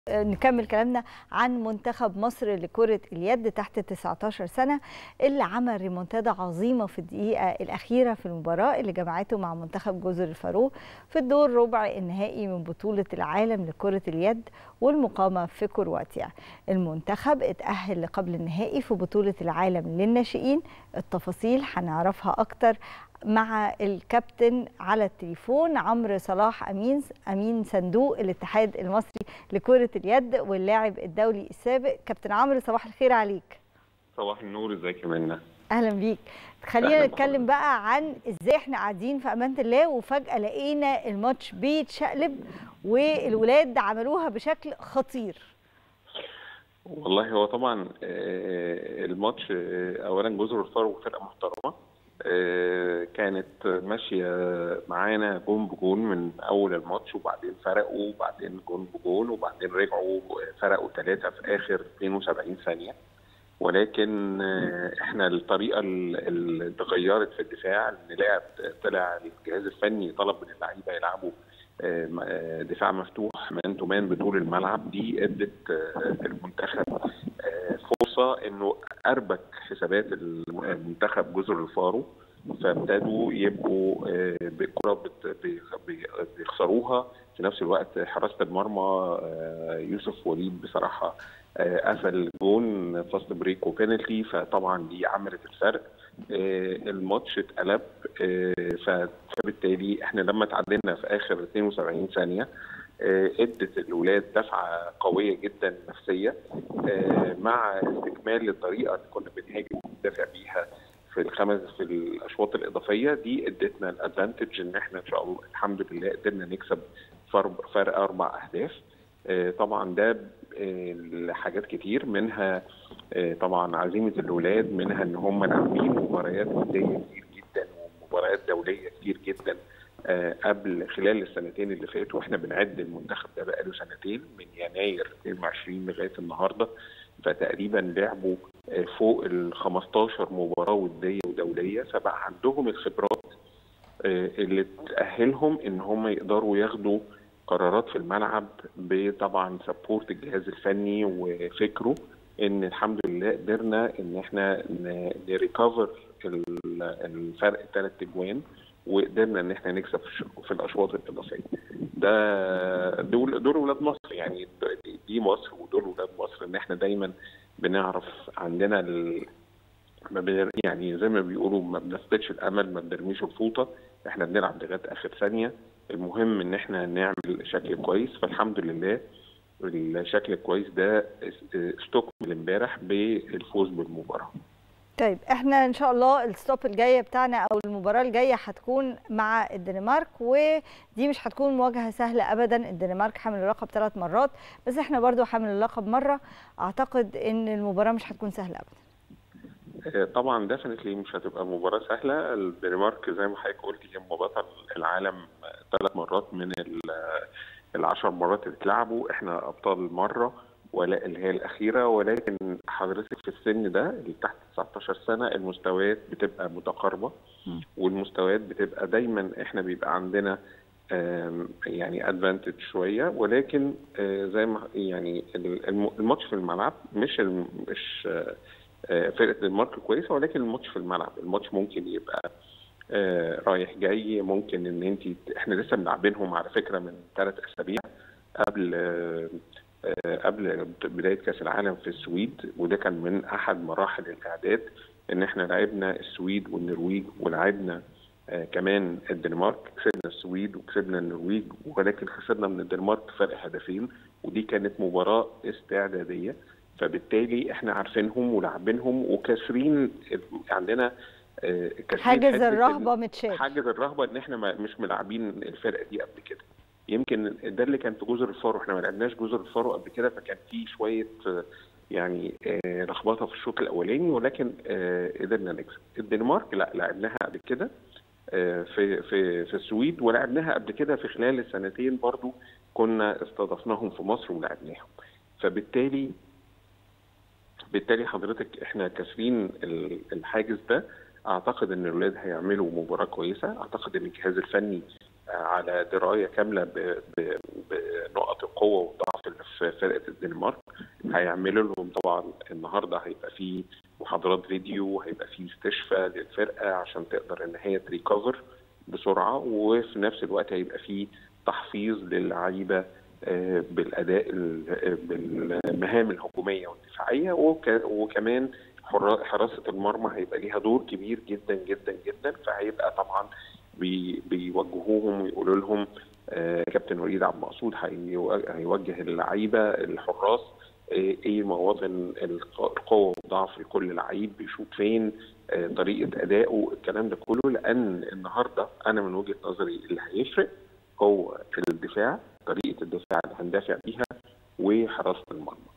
نكمل كلامنا عن منتخب مصر لكرة اليد تحت 19 سنة اللي عمل ريمونتادا عظيمة في الدقيقة الأخيرة في المباراة اللي جمعته مع منتخب جزر الفاروق في الدور ربع النهائي من بطولة العالم لكرة اليد والمقامة في كرواتيا المنتخب اتأهل لقبل النهائي في بطولة العالم للناشئين التفاصيل هنعرفها أكتر مع الكابتن على التليفون عمرو صلاح امين امين صندوق الاتحاد المصري لكره اليد واللاعب الدولي السابق كابتن عمرو صباح الخير عليك صباح النور ازيك يا منى اهلا بيك خلينا نتكلم بقى عن ازاي احنا قاعدين في امان الله وفجاه لقينا الماتش بيتشقلب والولاد عملوها بشكل خطير والله هو طبعا الماتش اولا جزر الفاروق فرقه محترمه كانت ماشيه معانا جون بجون من اول الماتش وبعدين فرقوا وبعدين جون بجون وبعدين رجعوا فرقوا ثلاثه في اخر 72 ثانيه ولكن احنا الطريقه اللي اتغيرت في الدفاع ان لعب طلع الجهاز الفني طلب من اللعيبه يلعبوا دفاع مفتوح مان تو مان بطول الملعب دي ادت المنتخب فرصه انه اربك حسابات المنتخب جزر الفارو فابتدوا يبقوا بالكره بيخسروها في نفس الوقت حراسه المرمى يوسف وليد بصراحه قفل جون فاست بريك وبينالتي فطبعا دي عملت الفرق الماتش اتقلب فبالتالي احنا لما تعادلنا في اخر 72 ثانيه ادت الولاد دفعه قويه جدا نفسيه مع استكمال الطريقه اللي كنا بنهاجم وندافع بيها في الخمس في الاشواط الاضافيه دي ادتنا الادفانتج ان احنا ان شاء الله الحمد لله قدرنا نكسب فرق اربع اهداف طبعا ده لحاجات كتير منها طبعا عزيمه الاولاد منها ان هم لاعبين مباريات وديه كتير جدا ومباريات دوليه كتير جدا قبل خلال السنتين اللي فاتوا واحنا بنعد المنتخب ده بقاله سنتين من يناير 22 لغايه النهارده فتقريبا لعبوا فوق ال 15 مباراه وديه ودوليه فبقى عندهم الخبرات اللي تاهلهم ان هم يقدروا ياخدوا قرارات في الملعب بطبعا سبورت الجهاز الفني وفكره ان الحمد لله قدرنا ان احنا نريكفر الفرق ثلاث اجوان وقدرنا ان احنا نكسب في الاشواط الاضافيه. ده دول دول ولاد مصر يعني دي مصر ودول ولاد مصر ان احنا دايما بنعرف عندنا ال... يعني زي ما بيقولوا ما بنفقدش الامل ما بنرميش الفوطه احنا بنلعب لغايه اخر ثانيه المهم ان احنا نعمل شكل كويس فالحمد لله الشكل الكويس ده استكمل امبارح بالفوز بالمباراه. طيب احنا ان شاء الله الستوب الجايه بتاعنا او المباراه الجايه هتكون مع الدنمارك ودي مش هتكون مواجهه سهله ابدا الدنمارك حامل اللقب ثلاث مرات بس احنا برضو حامل اللقب مره اعتقد ان المباراه مش هتكون سهله ابدا طبعا ديفنتلي مش هتبقى مباراه سهله الدنمارك زي ما حضرتك قلتي هي بطل العالم ثلاث مرات من العشر مرات اللي اتلعبوا احنا ابطال مره ولا اللي هي الاخيره ولكن حضرتك في السن ده اللي تحت 19 سنه المستويات بتبقى متقاربه والمستويات بتبقى دايما احنا بيبقى عندنا يعني ادفانتج شويه ولكن زي ما يعني الماتش في الملعب مش مش فرقه الدنمارك كويسه ولكن الماتش في الملعب الماتش ممكن يبقى رايح جاي ممكن ان انت احنا لسه ملاعبينهم على فكره من ثلاث اسابيع قبل قبل بدايه كاس العالم في السويد وده كان من احد مراحل الاعداد ان احنا لعبنا السويد والنرويج ولعبنا كمان الدنمارك كسبنا السويد وكسبنا النرويج ولكن خسرنا من الدنمارك فرق هدفين ودي كانت مباراه استعداديه فبالتالي احنا عارفينهم ولاعبينهم وكاسرين عندنا حاجز الرهبه متشال حاجز الرهبه ان احنا مش ملاعبين الفرقه دي قبل كده يمكن ده اللي كان في جزر الفارو احنا ما لعبناش جزر الفارو قبل كده فكان في شويه يعني لخبطه في الشوط الاولاني ولكن قدرنا نكسب الدنمارك لا لعبناها قبل كده في في في السويد ولعبناها قبل كده في خلال السنتين برضو كنا استضفناهم في مصر ولعبناهم فبالتالي بالتالي حضرتك احنا كاسرين الحاجز ده اعتقد ان الاولاد هيعملوا مباراه كويسه اعتقد ان الجهاز الفني على درايه كامله بنقط القوه القوه والضعف اللي في فرقه الدنمارك هيعملوا لهم طبعا النهارده هيبقى في محاضرات فيديو هيبقى في استشفاء للفرقه عشان تقدر ان هي تريكفر بسرعه وفي نفس الوقت هيبقى في تحفيظ للعيبه بالاداء بالمهام الهجوميه والدفاعيه وكمان حراسه المرمى هيبقى ليها دور كبير جدا جدا جدا فهيبقى طبعا بيوجهوهم ويقولوا لهم كابتن وليد عبد المقصود هيوجه اللعيبه الحراس ايه مواطن القوه والضعف لكل لعيب بيشوط فين طريقه ادائه الكلام ده كله لان النهارده انا من وجهه نظري اللي هيفرق هو في الدفاع طريقه الدفاع اللي هندافع بيها وحراسه المرمى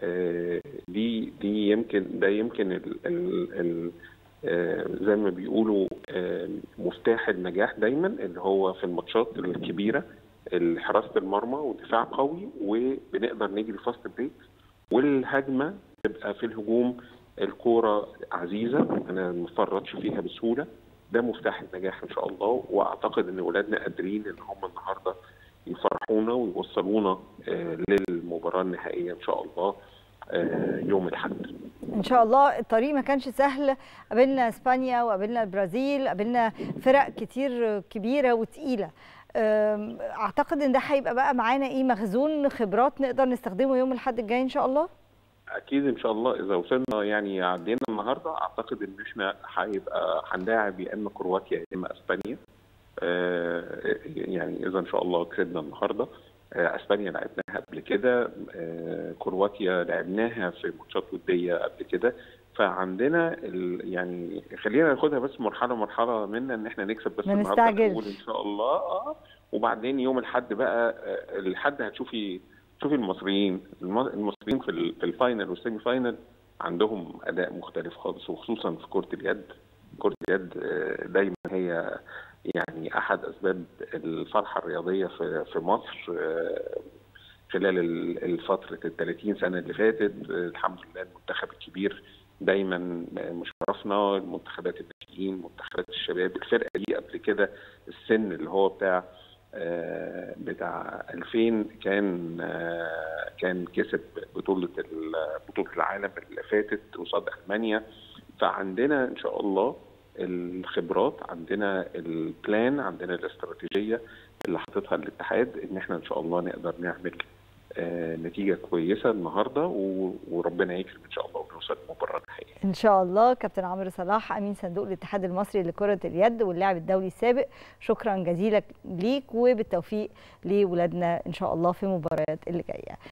دي دي يمكن ده يمكن ال ال ال زي ما بيقولوا مفتاح النجاح دايما اللي هو في الماتشات الكبيره حراسه المرمى ودفاع قوي وبنقدر نجري فاست بريك والهجمه تبقى في الهجوم الكوره عزيزه انا ما اتفرجش فيها بسهوله ده مفتاح النجاح ان شاء الله واعتقد ان اولادنا قادرين ان هم النهارده يفرحونا ويوصلونا للمباراه النهائيه ان شاء الله يوم الاحد ان شاء الله الطريق ما كانش سهل قابلنا اسبانيا وقابلنا البرازيل قابلنا فرق كتير كبيره وتقيله اعتقد ان ده هيبقى بقى معانا ايه مخزون خبرات نقدر نستخدمه يوم الاحد الجاي ان شاء الله اكيد ان شاء الله اذا وصلنا يعني عدينا النهارده اعتقد ان احنا هيبقى هنلاعب يا اما كرواتيا يا اما اسبانيا آه يعني اذا ان شاء الله كسبنا النهارده آه اسبانيا لعبناها قبل كده آه كرواتيا لعبناها في ماتشات وديه قبل كده فعندنا يعني خلينا ناخدها بس مرحله مرحله منا ان احنا نكسب بس النهارده ان شاء الله اه وبعدين يوم الاحد بقى الحد هتشوفي شوفي المصريين المصريين في في الفاينل والسيمي فاينل عندهم اداء مختلف خالص وخصوصا في كره اليد كره اليد دايما هي يعني احد اسباب الفرحه الرياضيه في في مصر خلال الفتره ال 30 سنه اللي فاتت الحمد لله المنتخب الكبير دايما مشرفنا المنتخبات الناشئين منتخبات الشباب الفرقه دي قبل كده السن اللي هو بتاع بتاع 2000 كان كان كسب بطوله بطوله العالم اللي فاتت قصاد المانيا فعندنا ان شاء الله الخبرات عندنا البلان عندنا الاستراتيجيه اللي حاططها الاتحاد ان احنا ان شاء الله نقدر نعمل نتيجه كويسه النهارده وربنا يكرم ان شاء الله ونوصل للمباراه النهائيه. ان شاء الله كابتن عمرو صلاح امين صندوق الاتحاد المصري لكره اليد واللاعب الدولي السابق شكرا جزيلا ليك وبالتوفيق لاولادنا ان شاء الله في المباريات اللي جايه.